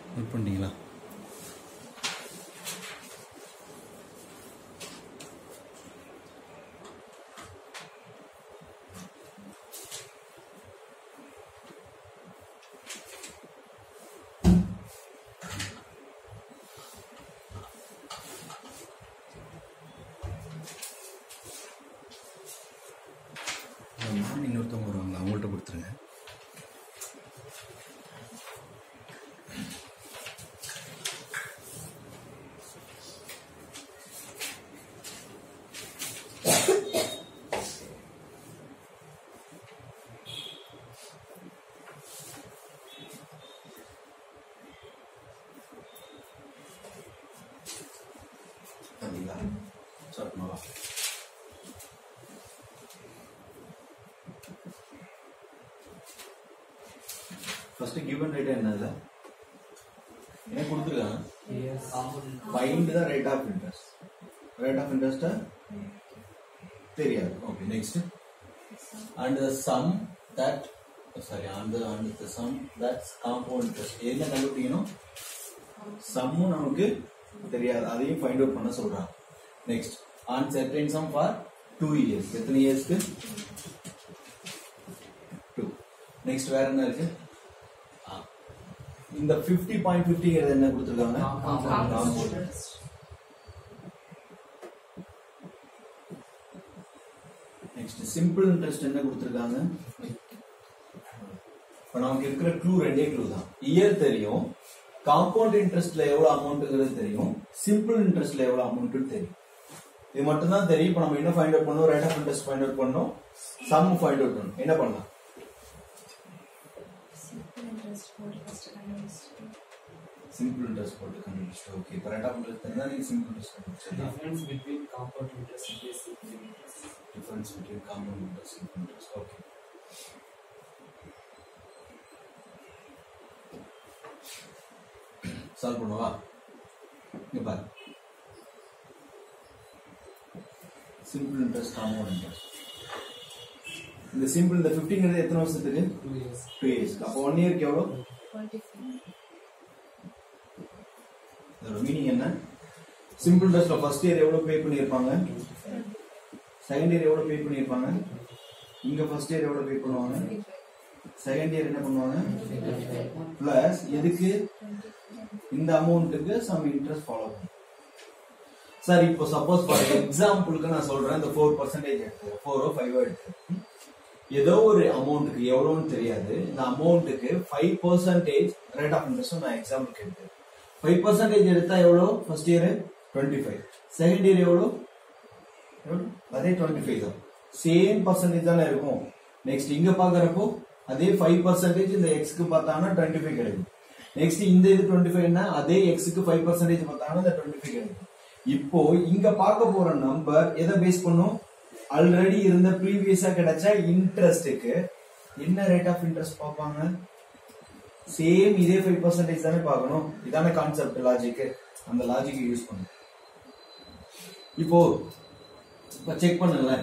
Note பண்ணிட்டீங்களா ma'am இன்னொருத்தவங்க வருவாங்க அவங்கள்ட்ட கொடுத்துருங்க அப்படிங்களா சாப்பிடுமா ஃபர்ஸ்ட் கிவன் ரேட் என்னது என்ன கொடுத்துருக்காங்க find the rate of interest rate of interest தெரியாது okay next and the sum that sorry அந்த and the sum that's compound interest என்ன கண்டுபிடிக்கணும் சம்மும் நமக்கு தெரியாது அதையும் ஃபைண்ட் அவுட் பண்ண சொல்றாங்க next on certain sum for two years எத்தனை இயர்ஸ்க்கு டூ நெக்ஸ்ட் வேற என்ன இருக்கு ஆ. இந்த பிப்டி பாயிண்ட் பிப்டிங்கிறது என்ன கொடுத்துருக்காங்க Compound. நெக்ஸ்ட் சிம்பிள் இன்ட்ரெஸ்ட் என்ன கொடுத்துருக்காங்க இப்ப நமக்கு இருக்கிற க்ளூ ரெண்டே க்ளூ தான் இயர் தெரியும் காம்பவுண்ட் இன்ட்ரெஸ்ட்ல எவ்வளவு அமௌண்ட்ங்கிறது தெரியும் சிம்பிள் இன்ட்ரெஸ்ட்ல எவ்வளவு அமௌண்ட் தெரியும் இது மட்டும் தான் தெரியும் இப்ப நம்ம என்ன ஃபைண்ட் அவுட் பண்ணோம் rate of interest find out பண்ணோம் சம் ஃபைண்ட் அவுட் பண்ணணும் என்ன பண்ணலாம் Simple interest போட்டு first கண்டுபிடிச்சிட்டு, சிம்பிள் இன்ட்ரெஸ்ட் போட்டு கண்டுபிடிச்சிட்டு ஓகே இப்போ ரேட் ஆஃப் இன்ட்ரெஸ்ட் தெரிஞ்சா நீங்க சிம்பிள் இன்ட்ரெஸ்ட் கண்டுபிடிச்சிடலாம் difference between compound interest and basic interest. Difference between compound interest simple interest okay solve பண்ணுவா இங்க பாரு சிம்பிள் இன்ட்ரெஸ்ட் காம்பவுண்ட் இன்ட்ரெஸ்ட் இந்த சிம்பிள் இந்த 15 எத்தனை வருஷத்துக்கு Two years. டூ இயர்ஸ் அப்போ ஒன் இயர்க்கு எவ்வளோ 25. இதோட மீனிங் என்ன சிம்பிள் இன்ட்ரெஸ்ட்ல ஃபர்ஸ்ட் இயர் எவ்வளவு பே பண்ணியிருப்பாங்க செகண்ட் இயர் எவ்வளவு பே பண்ணியிருப்பாங்க இங்க ஃபர்ஸ்ட் இயர் எவ்வளவு பே பண்ணுவாங்க செகண்ட் இயர் என்ன பண்ணுவாங்க பிளஸ் எதுக்கு இந்த அமௌண்ட்டுக்கு சம் இன்ட்ரெஸ்ட் ஃபாலோ பண்ணும் சார் இப்போ சப்போஸ் ஃபார் எக்ஸாம்பிளுக்கு நான் சொல்றேன் இந்த ஃபோர் பர்சன்டேஜ் எடுத்து ஃபோரோ ஃபைவோ எடுத்து ஏதோ ஒரு அமௌண்ட்டுக்கு எவ்வளோன்னு தெரியாது இந்த அமௌண்ட்டுக்கு five percentage rate of interest நான் எக்ஸாம்பிளுக்கு எடுத்தேன் ஃபைவ் பர்சன்டேஜ் எடுத்தா எவ்வளோ first year twenty five second year எவ்வளோ எவ்வளோ? அதே டுவெண்ட்டி ஃபைவ் தான் சேம் பர்சன்டேஜ் தானே இருக்கும் நெக்ஸ்ட் இங்க பாக்குறப்போ அதே ஃபைவ் பர்சன்டேஜ் இந்த எக்ஸ்க்கு பார்த்தாங்கன்னா டுவெண்ட்டி ஃபைவ் கிடைக்கும் நெக்ஸ்ட் இந்த இது டுவெண்ட்டி ஃபைவ்னா அதே எக்ஸ்க்கு ஃபைவ் பர்சன்டேஜ் பார்த்தாங்கன்னா இந்த டுவெண்ட்டி ஃபைவ் கிடைக்கும் இப்போ இங்க பார்க்க போற நம்பர் எதை பேஸ் பண்ணும் ஆல்ரெடி இருந்த ப்ரீவியஸா கிடைச்ச இன்ட்ரெஸ்ட்டுக்கு என்ன ரேட் ஆஃப் இன்ட்ரெஸ்ட் பார்ப்பாங்க சேம் இதே ஃபைவ் பர்சன்டேஜ் தானே பார்க்கணும் இதான கான்செப்ட் லாஜிக் அந்த லாஜிக் யூஸ் பண்ணும் இப்போ இப்ப செக் பண்ணுங்களேன்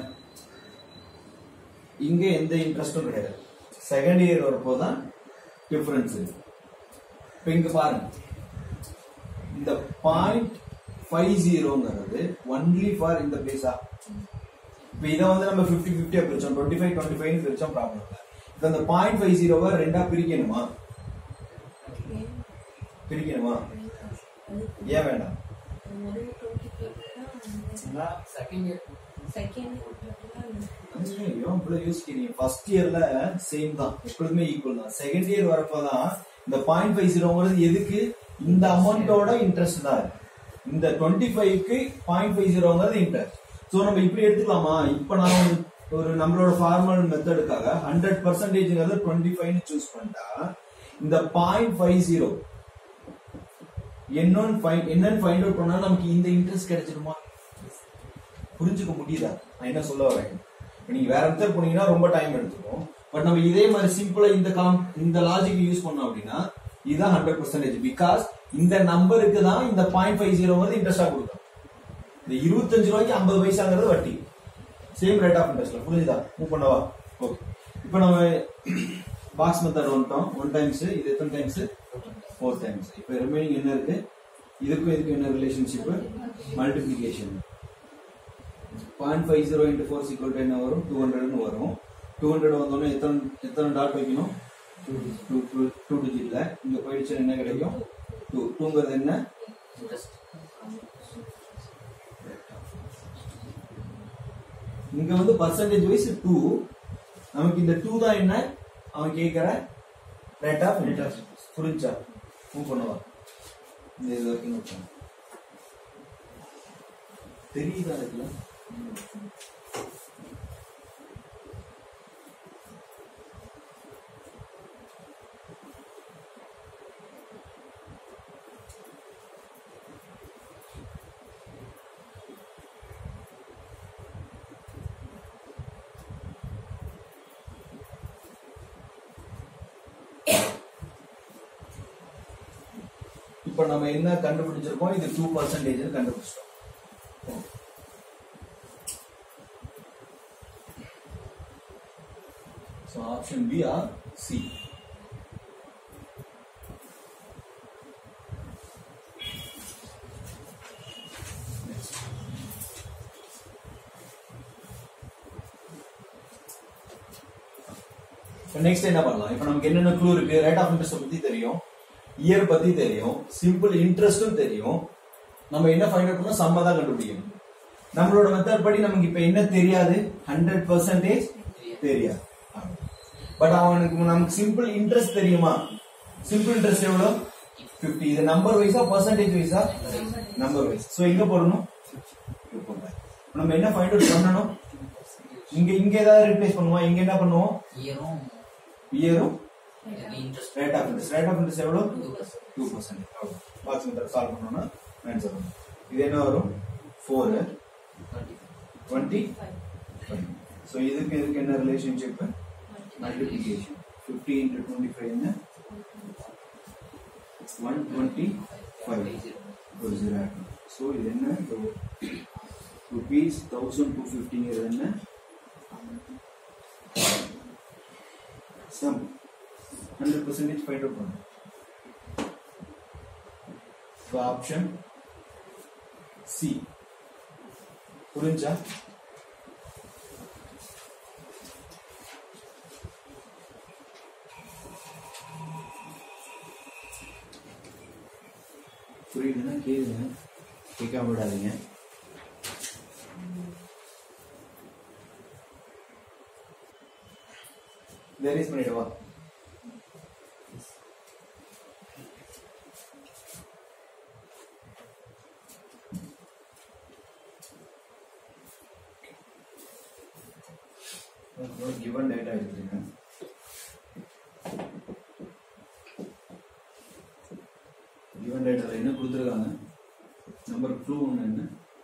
இங்க எந்த இன்ட்ரெஸ்டும் கிடையாது செகண்ட் இயர் வரப்போ தான் டிஃபரன்ஸ் இருக்கு இப்ப இங்க பாருங்க இந்த பாயிண்ட் ஃபைவ் ஜீரோங்கிறது ஒன்லி ஃபார் இந்த பிளேஸா இப்ப இதை வந்து நம்ம ஃபிஃப்டி ஃபிஃப்டியா பிரிச்சோம் டுவெண்ட்டி ஃபைவ் டுவெண்ட்டி ஃபைவ் பிரிச்சோம் ப்ராப்ளம் இல்லை இப்ப இந்த பாயிண்ட் ஃபைவ் ஜீரோவை ரெண்டா பிரிக்கணுமா பிரிக்கணுமா ஏன் வேண்டாம் முதல்ல 25 தான் Second year. செகண்ட் இயர் ஏன் இவ்வளவு யோசிக்கிறீங்க ஃபர்ஸ்ட் இயர்ல சேம் தான் எப்பொழுதுமே ஈக்குவல் தான் செகண்ட் இயர் வரப்பதான் இந்த பாயிண்ட் ஃபைவ் ஜீரோங்கிறது எதுக்கு இந்த அமௌண்ட்டோட இன்ட்ரெஸ்ட் தான் இருக்கு. இந்த டுவெண்ட்டி ஃபைவ்க்கு பாயிண்ட் ஃபைவ் ஜீரோங்கிறது இன்ட்ரெஸ்ட் ஸோ நம்ம இப்படி எடுத்துக்கலாமா இப்போ நான் ஒரு- ஒரு நம்மளோட ஃபார்மல் மெத்தடுக்காக ஹண்ட்ரட் பர்சன்டேஜ்ங்கிறது டுவெண்ட்டி ஃபைவ்னு சூஸ் பண்ணிட்டா இந்த பாயிண்ட் ஃபைவ் ஜீரோ என்னன்னு find- என்னன்னு ஃபைண்ட் அவுட் பண்ணா நமக்கு இந்த இன்ட்ரெஸ்ட் கிடைச்சிடுமா புரிஞ்சுக்க முடியுதா நான் என்ன சொல்ல வரேன் இப்ப நீங்க வேற மெத்தட் போனீங்கன்னா ரொம்ப டைம் எடுத்துக்கும் பட் நம்ம இதே மாதிரி சிம்பிளா இந்த காம் இந்த லாஜிக் யூஸ் பண்ணோம் அப்படின்னா இதுதான் ஹண்ட்ரட் பர்சன்டேஜ் பிகாஸ் இந்த நம்பருக்கு தான் இந்த பாயிண்ட் ஃபைவ் ஜீரோ வந்து இன்ட்ரெஸ்டா கொடுக்கும் இந்த இருபத்தஞ்சு ரூபாய்க்கு ஐம்பது பைசாங்கிறது வட்டி சேம் ரேட் ஆஃப் இன்ட்ரெஸ்ட்ல புரிஞ்சுதா மூவ் பண்ணவா ஓகே இப்போ நம்ம பாக்ஸ் மெத்தட் வந்துட்டோம் ஒன் டைம்ஸ் இது எத்தனை டைம்ஸ் ஃபோர் டைம்ஸ் இப்போ ரிமைனிங் என்ன இருக்கு இதுக்கும் இதுக்கும் என்ன relationship multiplication point five zero into four சீக்வல் என்ன வரும் டூ ஹண்ட்ரட்னு வரும் டூ ஹண்ட்ரட் வந்தோடனே எத்தனை எத்தனை டாட் வைக்கணும் டூ டூ டூ டிஜிட்ல இங்க போயிடுச்சுன்னா என்ன கிடைக்கும் டூ டூங்கிறது என்ன இங்க வந்து பர்சன்டேஜ் வைஸ் டூ நமக்கு இந்த டூ தான் என்ன அவன் கேட்கிற ரேட் ஆஃப் இன்ட்ரெஸ்ட் புரிஞ்சா மூவ் பண்ணுவா இந்த இது வரைக்கும் note பண்ணு. தெரியுதா இருக்குல்ல இப்ப நம்ம என்ன கண்டுபிடிச்சிருக்கோம் இது டூ பர்சன்டேஜ் கண்டுபிடிச்சிட்டோம் So option B or C. Next. Next என்ன பண்ணலாம் இப்போ நமக்கு என்னென்ன க்ளூ இருக்கு ரேட் ஆஃப் இன்ட்ரெஸ்ட் பத்தி தெரியும் இயர் பத்தி தெரியும் சிம்பிள் இன்ட்ரெஸ்டும் தெரியும் நம்ம என்ன ஃபைண்ட் அவுட் பண்ணா சம்ம தான் கண்டுபிடிக்கணும் நம்மளோட மெத்தட் படி நமக்கு இப்ப என்ன தெரியாது ஹண்ட்ரட் பர்சன்டேஜ் தெரியாது பட் அவனுக்கு நமக்கு சிம்பிள் இன்ட்ரெஸ்ட் தெரியுமா சிம்பிள் இன்ட்ரெஸ்ட் எவ்வளவு 50 இது நம்பர் வைஸா பர்சன்டேஜ் வைஸா நம்பர் வைஸ் சோ எங்க போடணும் இங்க போடணும். இப்ப நம்ம என்ன ஃபைண்ட் அவுட் பண்ணணும் இங்க இங்க ஏதாவது ரீப்ளேஸ் பண்ணுவோம் இங்க என்ன பண்ணுவோம் இயரும் இயரும் interest rate of interest rate of interest எவ்வளவு two percent box method solve பண்ணோம்னா ஆன்சர் வரும் இது என்ன வரும் ஃபோர் டுவெண்ட்டி ஸோ இதுக்கு இதுக்கு என்ன relationship multiplication fifty into twenty five என்ன ஒன் டுவெண்ட்டி ஃபைவ் ஒரு ஜீரோ ஸோ இது என்ன ருபீஸ் தௌசண்ட் டூ ஃபிஃப்டிங்கிறது என்ன sum hundred percentage find out பண்ணும் ஸோ ஆப்ஷன் சி புரிஞ்சா புரியுதுன்னா கேளுங்க கேட்காம விடாதீங்க வேரிஸ் பண்ணிடவா கிவன் டேட்டா எடுத்துருங்க கிவன் டேட்டால என்ன கொடுத்துருக்காங்க நம்பர் க்ளூ ஒன்று என்ன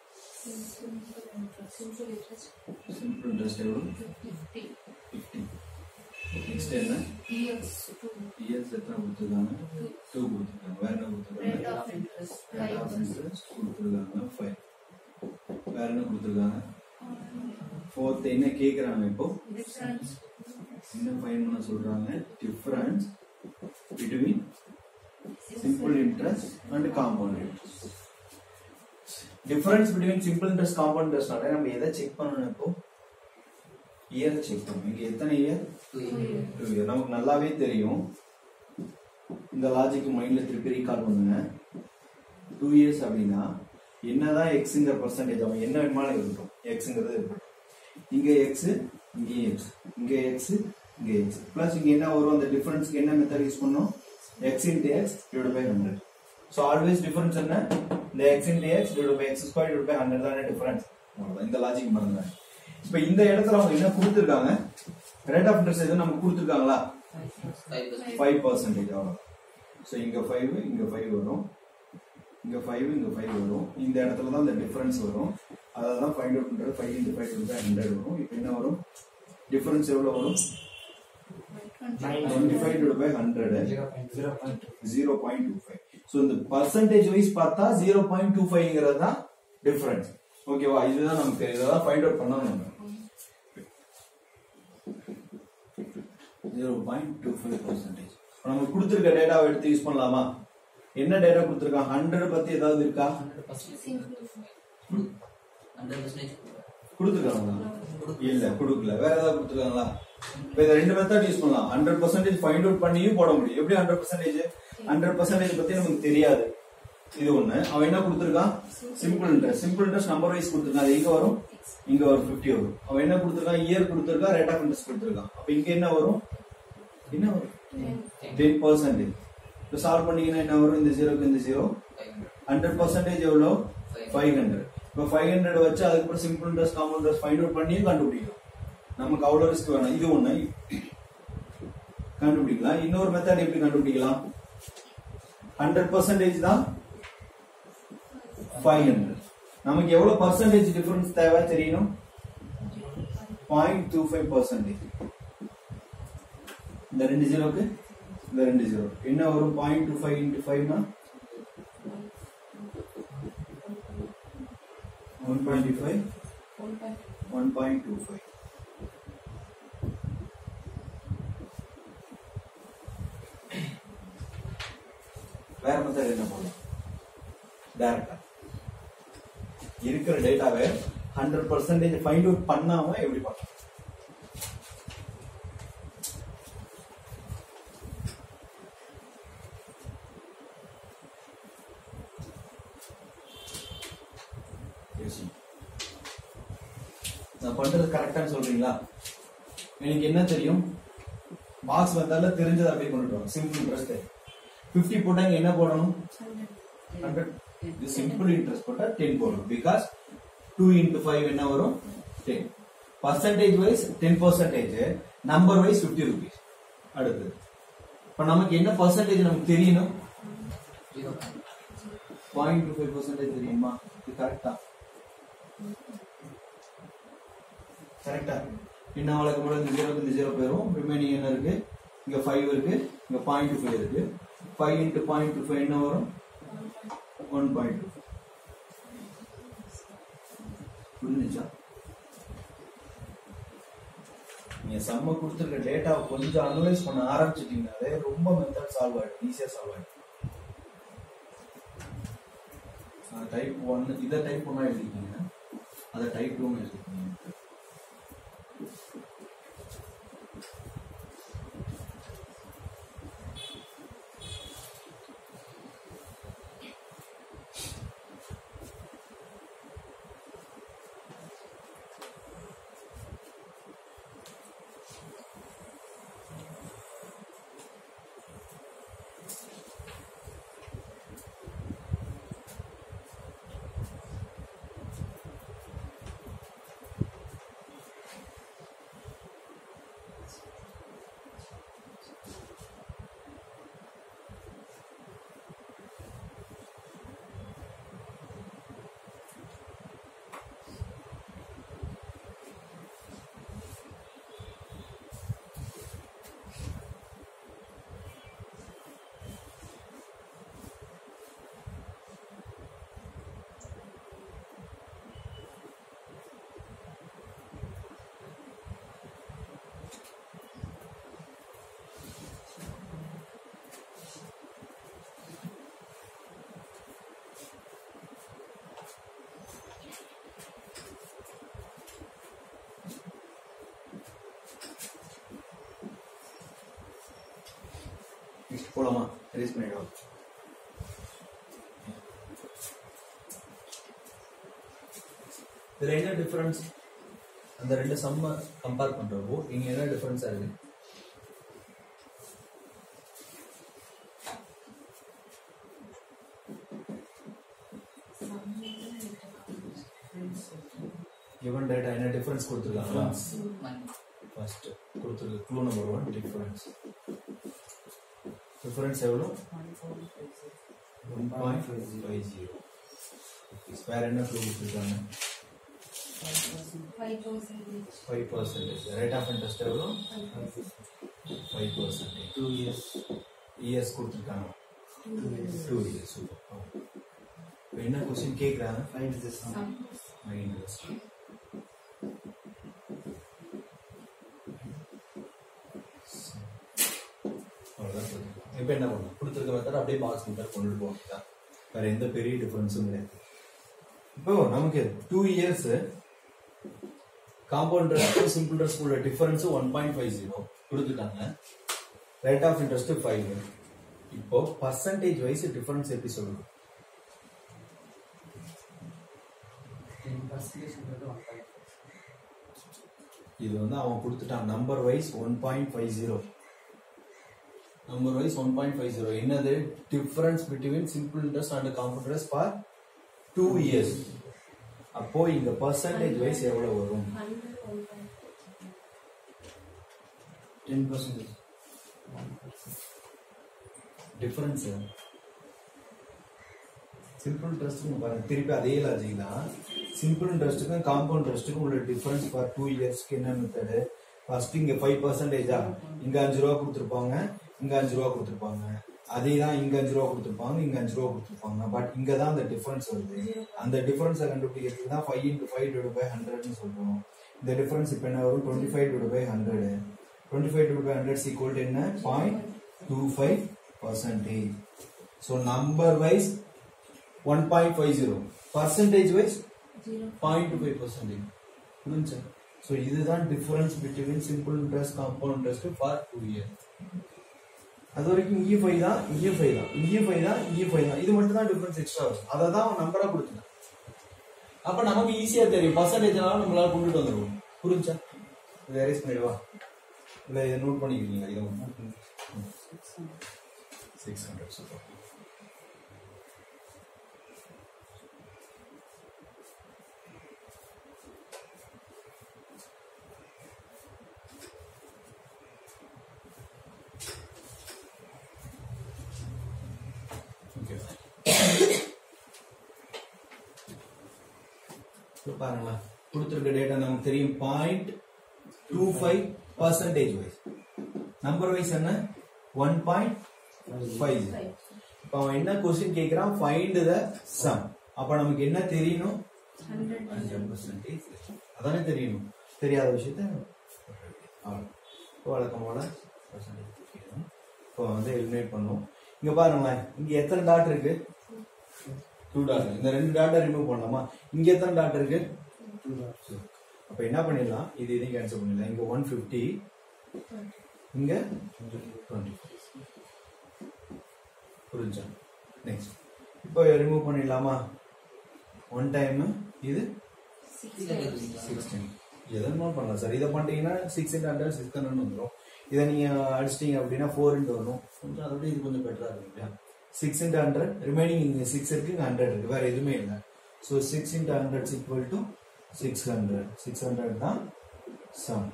Simple interest. சிம்பிள் இன்ட்ரெஸ்ட் எவ்வளோ 50. ஃபிஃப்டி நெக்ஸ்ட் என்ன Years to இயர்ஸ் எத்தனை கொடுத்துருக்காங்க டூ கொடுத்துருக்காங்க வேற என்ன கொடுத்துருக்காங்க rate of interest. Rate of 5%. Interest கொடுத்துருக்காங்க ஃபைவ் வேற என்ன கொடுத்துருக்காங்க ஃபோர்த் என்ன கேட்குறாங்க இப்போ Difference. என்ன ஃபைன் பண்ண சொல்றாங்க difference between simple interest and compound interest difference between simple interest compound இன்ட்ரெஸ்ட்னால நம்ம எதை செக் பண்ணணும் இப்போ இயர் செக் பண்ணணும் இங்க எத்தனை இயர் டூ இயர் நமக்கு நல்லாவே தெரியும் இந்த லாஜிக் மைண்ட்ல திருப்பி ரீகால் பண்ணுங்க டூ இயர்ஸ் அப்படின்னா என்னதான் எக்ஸுங்கிற பர்சன்டேஜ் அவன் என்ன வேணுமாலும் இருக்கட்டும் எக்ஸுங்கிறது இருக்கட்டும் இங்க எக்ஸ் இங்க எக்ஸ் இங்க எக்ஸ் இங்க எக்ஸ் பிளஸ் இங்க என்ன வரும் அந்த டிஃபரன்ஸ்க்கு என்ன மெத்தட் யூஸ் பண்ணோம் X into X divide by hundred so always difference என்ன இந்த X into X divide by X square divide by hundred தானே டிஃபரன்ஸ் அவ்வளவுதான் இந்த லாஜிக் மறந்துங்க இப்போ இந்த இடத்துல அவங்க என்ன கொடுத்துருக்காங்க ரேட் ஆஃப் இன்ட்ரெஸ்ட் எதுவும் நமக்கு கொடுத்துருக்காங்களா ஃபைவ் பர்சன்டேஜ் அவ்வளோ ஸோ இங்க ஃபைவ் இங்க ஃபைவ் வரும் இங்க ஃபைவ் இங்க ஃபைவ் வரும் இந்த இடத்துல தான் இந்த டிஃபரன்ஸ் வரும் அதை தான் ஃபைண்ட் அவுட் பண்றது ஃபைவ் இன்டு ஃபைவ் கொடுத்தா ஹண்ட்ரட் வரும் இப்போ என்ன வரும் டிஃபரன்ஸ் எவ்வளோ வரும் twenty five divide by hundred zero point two five so இந்த பர்சன்டேஜ் வைஸ் பார்த்தா ஜீரோ பாயிண்ட் டூ ஃபைவ்ங்கிறது தான் டிஃபரன்ஸ் ஓகேவா இதுதான் நமக்கு தெரியும் இதெல்லாம் ஃபைண்ட் அவுட் பண்ணணும் நம்ம zero point two five percentage நம்ம கொடுத்துருக்க டேட்டாவை எடுத்து யூஸ் பண்ணலாமா என்ன டேட்டா கொடுத்துருக்கான் ஹண்ட்ரட் பத்தி ஏதாவது இருக்கா ஹண்ட்ரட் பர்சன்டேஜ் ஹண்ட்ரட் பர்சன்டேஜ் கொடுத்துருக்காங்களா இல்ல கொடுக்கல வேற ஏதாவது கொடுத்துருக்காங்களா இப்ப இதை ரெண்டு மெத்தட் யூஸ் பண்ணலாம் ஹண்ட்ரட் பர்சன்டேஜ் ஃபைண்ட் அவுட் பண்ணியும் போட முடியும் எப்படி ஹண்ட்ரட் பர்சன்டேஜ் ஹண்ட்ரட் பர்சன்டேஜ் பத்தி நமக்கு தெரியாது இது ஒண்ணு அவன் என்ன கொடுத்துருக்கான் simple interest simple interest number wise கொடுத்துருக்கான் அது எங்க வரும் இங்க ஒரு 50 வரும் அவன் என்ன கொடுத்துருக்கான் இயர் கொடுத்துருக்கான் ரேட் ஆஃப் இன்ட்ரெஸ்ட் கொடுத்துருக்கான் அப்ப இங்க என்ன வரும் என்ன வரும் டென் பர்சன்டேஜ் இப்போ சால்வ் பண்ணீங்கன்னா என்ன வரும் இந்த ஜீரோக்கு இந்த ஜீரோ ஹண்ட்ரட் பர்சன்டேஜ் எவ்வளோ ஃபைவ் ஹண்ட்ரட் இப்போ ஃபைவ் ஹண்ட்ரட் வச்சு அதுக்கப்புறம் simple interest common interest find out பண்ணியும் கண்டுபிடிக்கலாம் நமக்கு அவ்வளோ ரிஸ்க் வேணாம் இது ஒண்ணு கண்டுபிடிக்கலாம் இன்னொரு மெத்தட் எப்படி கண்டுபிடிக்கலாம் ஹண்ட்ரட் பர்சன்டேஜ் தான் ஃபைவ் ஹண்ட்ரட் நமக்கு எவ்வளவு பர்சன்டேஜ் டிஃபரன்ஸ் தேவை தெரியணும் பாயிண்ட் டூ ஃபைவ் பர்சன்டேஜ் இந்த ரெண்டு ஜீரோக்கு இந்த ரெண்டு ஜீரோ என்ன வரும் பாயிண்ட் டூ ஃபைவ் இன்ட்டு ஃபைவ்னா one point five one point two five வேற மெத்தட் என்ன பண்ணலாம் டேரக்டா இருக்கிற டேட்டாவை ஹண்ட்ரட் பர்சன்டேஜ் ஃபைண்ட் அவுட் பண்ணாம எப்படி பண்ணலாம் யோசி. நான் பண்றது கரெக்டான்னு சொல்றீங்களா எனக்கு என்ன தெரியும் பாக்ஸ் வந்தால தெரிஞ்சதை அப்படியே கொண்டுட்டு வாங்க சிம்பிள் இன்ட்ரெஸ்ட் பிப்டி போட்டாங்க என்ன போடணும் ஹண்ட்ரட் இது சிம்பிள் இன்ட்ரெஸ்ட் போட்டா டென் போடணும் பிகாஸ் டூ இன்டு ஃபைவ் என்ன வரும் ten percentage wise ten percentage number wise fifty rupees அடுத்தது இப்ப நமக்கு என்ன பர்சன்டேஜ் நமக்கு தெரியணும் zero point two five percentage தெரியுமா இது கரெக்டா கரெக்டா என்ன வழக்கம் போல இந்த ஜீரோக்கு இந்த ஜீரோ போயிரும் ரிமைனிங் என்ன இருக்கு இங்க ஃபைவ் இருக்கு இங்க பாயிண்ட் டூ ஃபைவ் இருக்கு five into point two five என்ன வரும் ஒன் பாயிண்ட் டூ புரிஞ்சுச்சா நீங்க செம்ம கொடுத்துருக்க டேட்டாவை கொஞ்சம் அனலைஸ் பண்ண ஆரம்பிச்சிட்டீங்கனாலே ரொம்ப மெத்தட் சால்வ் ஆயிடும் ஈஸியா சால்வ் ஆயிடும் டைப் ஒன் இதை டைப் ஒன்னா எழுதிக்கீங்க அதை டைப் டூன்னு எழுதிக்கீங்க நெக்ஸ்ட் போலாமா ரீஸ் பண்ணிடுவோம் இதுல என்ன டிஃபரன்ஸ் அந்த ரெண்டு சம்ம கம்பேர் பண்றப்போ இங்க என்ன டிஃபரன்ஸ் இருக்கு given data என்ன டிஃபரன்ஸ் கொடுத்துருக்காங்களா ஃபர்ஸ்ட் கொடுத்துருக்கு clue number one difference difference எவ்வளோ ஒன் பாயிண்ட் ஃபைவ் ஜீரோ வேற என்ன க்ளூ கொடுத்துருக்காங்க five percentage rate of interest எவ்வளோ five percentage two years years கொடுத்துருக்காங்க டூ இயர்ஸ் இப்போ என்ன கொஸ்டின் கேட்குறாங்க ஃபைண்ட் திஸ் மைண்ட் அவ்வளோதான் இப்போ என்ன பண்ணலாம் கொடுத்துருக்க மெத்தட் அப்படியே பாக்ஸ் மெத்தட் கொண்டுட்டு போக வேண்டியதுதான். வேற எந்த பெரிய டிஃபரன்ஸும் கிடையாது இப்போ நமக்கு two years compound interest simple interest உள்ள difference one point five zero கொடுத்துட்டாங்க ரேட் ஆஃப் இன்ட்ரெஸ்ட் ஃபைவ் இப்போ பர்சன்டேஜ் வைஸ் டிஃபரன்ஸ் எப்படி சொல்லணும் டென் பர்சன்டேஜ்ன்றது ஒன் பாயிண்ட் இது வந்து அவன் கொடுத்துட்டான் number wise one point five zero number wise one point five zero என்னது difference between simple interest and compound interest for two years அப்போ இங்க பர்சன்டேஜ் வைஸ் எவ்வளவு வரும் hundred one point ten percentage difference simple இன்ட்ரெஸ்ட்டுக்கும் பாருங்க திருப்பி அதே logic தான் சிம்பிள் இன்ட்ரெஸ்ட்டுக்கும் காம்பவுண்ட் இன்ட்ரெஸ்ட்டுக்கும் உள்ள டிஃபரன்ஸ் ஃபார் டூ இயர்ஸ்க்கு என்ன மெத்தடு ஃபர்ஸ்ட் இங்க ஃபைவ் பர்சன்டேஜா இங்க அஞ்சு ரூபா கொடுத்துருப்பாங்க இங்க அஞ்சு ரூபா கொடுத்துருப்பாங்க அதே தான் இங்க அஞ்சு ரூபா கொடுத்துருப்பாங்க இங்க அஞ்சு ரூபா கொடுத்துருப்பாங்க பட் இங்க தான் அந்த டிஃபரன்ஸ் வருது அந்த டிஃபரன்ஸை கண்டுபிடிக்கிறதுக்கு தான் five into five divide by ஹண்ட்ரட்னு சொல்றோம் இந்த டிஃபரன்ஸ் இப்போ என்ன வரும் twenty five divide by hundred twenty five divide by hundred equal to என்ன point two five percentage so number wise one point five zero percentage wise zero point two five percentage புரிஞ்சா so இதுதான் difference between simple interest compound interest for two year அது வரைக்கும் இங்கே five தான் இங்கே five தான் இங்கே ஃபைவ் தான் இங்கே ஃபைவ் தான் இது மட்டும் தான் டிஃபரன்ஸ் எக்ஸ்ட்ரா வரும் அதை தான் அவன் நம்பரா கொடுத்துட்டான் அப்ப நமக்கு ஈஸியா தெரியும் பர்சன்டேஜ்னால நம்மளால கொண்டுட்டு வந்துருவோம் புரிஞ்சா இதை erase பண்ணிடுவா இல்ல இதை நோட் பண்ணிக்கிறீங்களா இதை சிக்ஸ் ஹண்ட்ரட் சூப்பர் ஓகே இப்போ பாருங்களேன் கொடுத்துருக்க டேட்டா நமக்கு தெரியும் point two five percentage wise number wise என்ன ஒன் பாயிண்ட் ஃபைவ் இப்போ அவன் என்ன கொஸ்டின் கேட்குறான் ஃபைண்ட் த சம் அப்போ நமக்கு என்ன தெரியணும் ஹண்ட்ரட் அஞ்சு பர்சன்டேஜ் அதானே தெரியணும் தெரியாத விஷயத்த அவ்வளோ இப்போ வழக்கம் போல பர்சன்டேஜ் இப்போ வந்து எலிமினேட் பண்ணுவோம் இங்க பாருங்களேன் இங்க எத்தனை டாட் இருக்கு டூ டாட் இந்த ரெண்டு டாட்டை ரிமூவ் பண்ணலாமா இங்க எத்தனை டாட் இருக்கு அப்ப என்ன பண்ணிடலாம் இது இதையும் கேன்சல் பண்ணிடலாம் இங்க ஒன் ஃபிஃப்டி இங்க டுவெண்ட்டி புரிஞ்சா நெக்ஸ்ட் இப்போ ரிமூவ் பண்ணிடலாமா ஒன் டைம் இது சிக்ஸ்டீன் எதனாலும் பண்ணலாம் சார் இதை பண்ணிட்டீங்கன்னா six into hundred six hundred வந்துடும் இதை நீங்க அடிச்சிட்டீங்க அப்படின்னா ஃபோர் இன்ட் வரும் கொஞ்சம் அதோட இது கொஞ்சம் பெட்டரா இருக்கும் இல்லையா சிக்ஸ் இன்ட் ஹண்ட்ரட் ரிமைனிங் இங்க சிக்ஸ் இருக்கு இங்க ஹண்ட்ரட் இருக்கு வேற எதுவுமே இல்லை so six into hundred equal to six hundred six hundred தான் சம்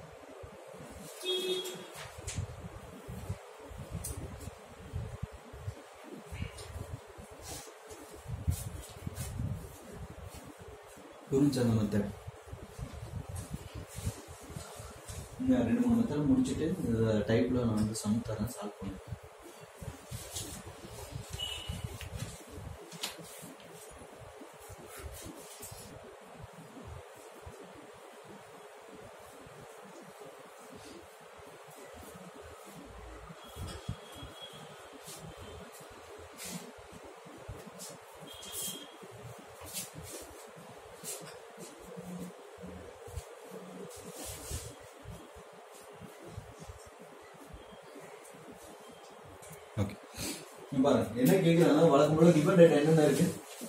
புரிஞ்சு அந்த மெத்தட் இன்னும் ரெண்டு மூணு மெத்தட் முடிச்சுட்டு இந்த டைப்ல நான் வந்து சம் தரேன் சால்வ் பண்ணுவேன் ஓகே பாருங்க என்ன கேட்குறாங்க வழக்கம் போல கிவன் டேட்டா என்னென்ன இருக்கு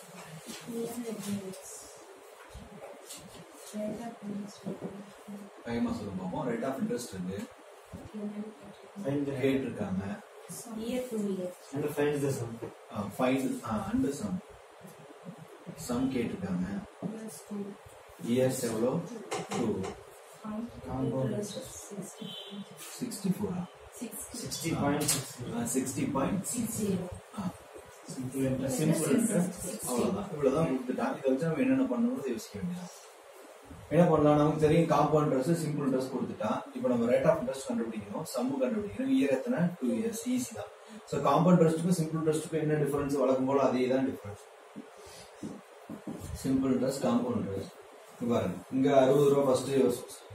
டைமா சொல்ல பார்ப்போம் ரேட் ஆஃப் இன்ட்ரெஸ்ட் இருக்கு கேட்டிருக்காங்க year two year And find the sum. Find and sum sum கேட்டிருக்காங்க பிளஸ் டூ இயர்ஸ் எவ்வளோ டூ காம்பவுண்ட் சிக்ஸ்டி ஃபோரா six 60.6. Sixty point six zero Simple interest. Simple அவ்வளோதான் இவ்வளோதான் கொடுத்துட்டான் இதை வச்சு நம்ம என்னென்ன பண்ணணும்னு யோசிக்க வேண்டியதான் என்ன பண்ணலாம் நமக்கு தெரியும் காம்பவுண்ட் இன்ட்ரெஸ்ட் சிம்பிள் இன்ட்ரெஸ்ட் கொடுத்துட்டான் இப்போ நம்ம ரேட் ஆஃப் இன்ட்ரெஸ்ட் கண்டுபிடிக்கணும் சம்மு கண்டுபிடிக்கணும் இயர் எத்தனை டூ இயர்ஸ் ஈஸி தான் ஸோ காம்பவுண்ட் இன்ட்ரெஸ்ட்டுக்கும் சிம்பிள் இன்ட்ரெஸ்ட்டுக்கும் என்ன டிஃபரன்ஸ் வழக்கம் போல அதே தான் difference simple interest compound interest இங்க பாருங்க இங்க அறுபது ரூபா ஃபர்ஸ்ட்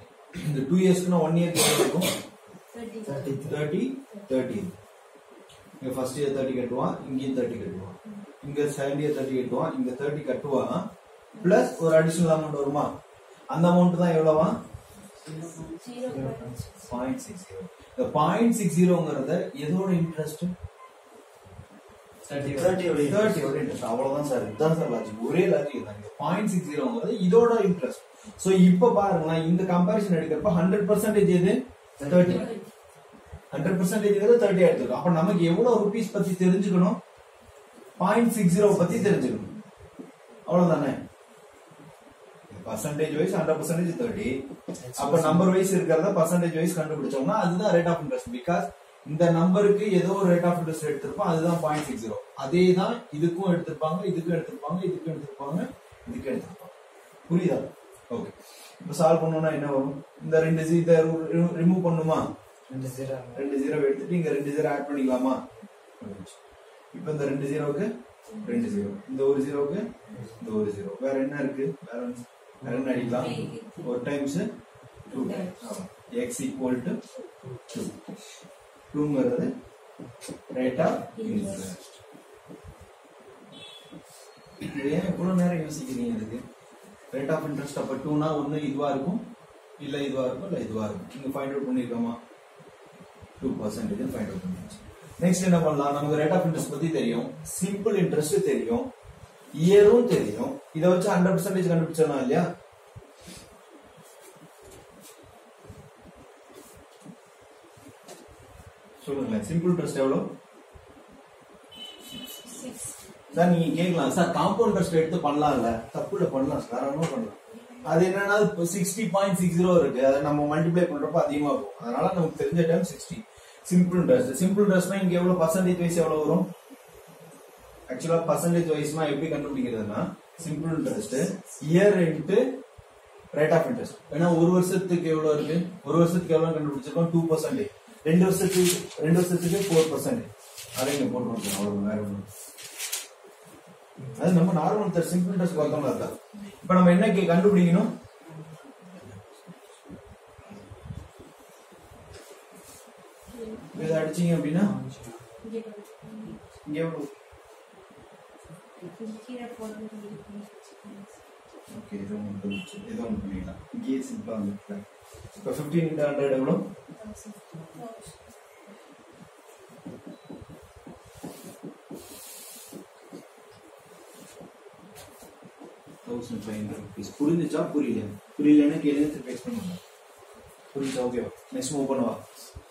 இந்த டூ இயர்ஸ்க்குன்னா ஒன் இயர்க்கு எவ்வளோ இருக்கும் தேர்ட்டி தேர்ட்டி தேர்ட்டி இங்க ஃபர்ஸ்ட் இயர் தேர்ட்டி கட்டுவான் இங்கேயும் தேர்ட்டி கட்டுவான் இங்க செகண்ட் இயர் தேர்ட்டி கட்டுவான் இங்க தேர்ட்டி கட்டுவான் பிளஸ் ஒரு அடிஷனல் அமௌண்ட் வருமா அந்த அமௌண்ட் தான் எவ்வளவா ஜீரோ பாயிண்ட் சிக்ஸ் ஜீரோ இந்த பாயிண்ட் சிக்ஸ் ஜீரோங்கிறத எதோட இன்ட்ரெஸ்ட் தேர்ட்டி தேர்ட்டியோட இன்ட்ரெஸ்ட் அவ்வளவுதான் சார் இதுதான் சார் லாஜிக் ஒரே லாஜிக் தான் பாயிண்ட் சிக்ஸ் ஜீரோங்கிறது இதோட இன்ட்ரெஸ்ட் சோ இப்ப பாருங்களேன் இந்த கம்பேரிசன் எடுக்கிறப்ப ஹண்ட்ரட் பர்சன்டேஜ் எது தேர்ட்டி ஹண்ட்ரட் பர்சன்டேஜ் தேர்ட்டி எடுத்துக்கணும் அப்ப நமக்கு எவ்வளவு ருபீஸ் பத்தி தெரிஞ்சுக்கணும் பாயிண்ட் சிக்ஸ் ஜீரோ பத்தி தெரிஞ்சுக்கணும் அவ்வளவுதானே percentage wise hundred percentage thirty அப்ப நம்பர் வைஸ் இருக்கிறத பர்சன்டேஜ் வைஸ் கண்டுபிடிச்சோம்னா அதுதான் ரேட் ஆஃப் இன்ட்ரெஸ்ட் பிகாஸ் இந்த நம்பருக்கு ஏதோ ஒரு ரேட் ஆஃப் இன்ட்ரெஸ்ட் எடுத்திருப்போம் அதுதான் பாயிண்ட் சிக்ஸ் ஜீரோ அதே தான் இதுக்கும் எடுத்திருப்பாங்க இதுக்கும் எடுத்திருப்பாங்க இதுக்கும் எடுத்திருப்பாங்க இதுக்கும் எடுத்திருப்பாங்க புரியுதா ஓகே இப்ப சால்வ் பண்ணோம்னா என்ன வரும் இந்த ரெண்டு ஜீ இதை ரிமூவ் பண்ணுமா ரெண்டு ஜீரோ ரெண்டு ஜீரோ எடுத்துட்டு இங்க ரெண்டு ஜீரோ ஆட் பண்ணிக்கலாமா முடிஞ்சுச்சு. இப்ப இந்த ரெண்டு ஜீரோவுக்கு ரெண்டு ஜீரோ இந்த ஒரு ஜீரோவுக்கு இந்த ஒரு ஜீரோ வேற என்ன இருக்கு பேலன்ஸ் வேற என்ன அடிக்கலாம் ஒரு times two times x equal to two டூங்கிறது ரேட் ஆஃப் இன்ட்ரெஸ்ட் இது ஏன் இவ்வளவு நேரம் யோசிக்கிறீங்க இதுக்கு ரேட் ஆஃப் இன்ட்ரெஸ்ட் அப்ப டூனா ஒண்ணு இதுவா இருக்கும் இல்ல இதுவா இருக்கும் இல்ல இதுவா இருக்கும் நீங்க ஃபைண்ட் அவுட் பண்ணிருக்கோமா டூ பர்சன்டேஜ் ஃபைண்ட் அவுட் பண்ணியாச்சு நெக்ஸ்ட் என்ன பண்ணலாம் நமக்கு ரேட் ஆஃப் இன்ட்ரெஸ்ட் பத்தி தெரியும் சிம்பிள் இன்ட்ரெஸ்ட் தெரியும் இயரும் தெரியும் இதை வச்சு ஹண்ட்ரட் பர்சன்டேஜ் கண்டுபிடிச்சோம் இல்லையா சொல்லுங்களேன் சிம்பிள் இன்ட்ரெஸ்ட் எவ்வளவு சிக்ஸ் சார் நீங்க கேட்கலாம் சார் காம்பவுண்ட் இன்ட்ரெஸ்ட் எடுத்து பண்ணலாம்ல தப்பு இல்ல பண்ணலாம் தாராளமா பண்ணலாம் அது என்னன்னா சிக்ஸ்டி பாயிண்ட் சிக்ஸ் ஜீரோ இருக்கு அதை நம்ம மல்டிப்ளை பண்றப்ப அதிகமா போகும் அதனால நமக்கு தெரிஞ்ச time sixty simple interest simple இன்ட்ரெஸ்ட்னா இங்க எவ்வளவு பர்சன்டேஜ் வைஸ் எவ்வளவு வரும் ஆக்சுவலா பர்சன்டேஜ் வைஸ்னா எப்படி கண்டுபிடிக்கிறதுனா simple interest year into rate of interest ஏன்னா ஒரு வருஷத்துக்கு எவ்வளவு இருக்கு ஒரு வருஷத்துக்கு எவ்வளவு கண்டுபிடிச்சிருக்கோம் டூ பர்சன்டேஜ் ரெண்டு வருஷத்துக்கு ரெண்டு வருஷத்துக்கு ஃபோர் பர்சன்டேஜ் அதை இங்க போட்டுருக்கோம் அவ்வளவு வேற ஒண்ணும் அது நம்ம நார்மல் சிம்பிள் இன்ட்ரெஸ்ட் பார்த்தோம்னா அதான் இப்ப நம்ம என்ன கே- கண்டுபிடிக்கணும் இதை அடிச்சீங்க அப்படின்னா இங்கே இங்க எவ்வளவு கீழே போடுறது ஓகே ஏதோ ஒன்று வந்துச்சு ஏதோ ஒன்று பண்ணிடலாம் இங்கேயே சிம்பிளா வந்துருக்கேன் இப்போ ஃபிஃப்டீன் இன்ட்டு ஹண்ட்ரட் எவ்வளோ தௌசண்ட் ஃபைவ் ஹண்ட்ரட் ருபீஸ் புரிஞ்சுச்சா புரியல புரியலன்னா கேளுங்க திருப்பி எக்ஸ்பிளைன் பண்ணுங்க புரிஞ்சா ஓகேவா நெக்ஸ்ட் மூவ் பண்ணுவா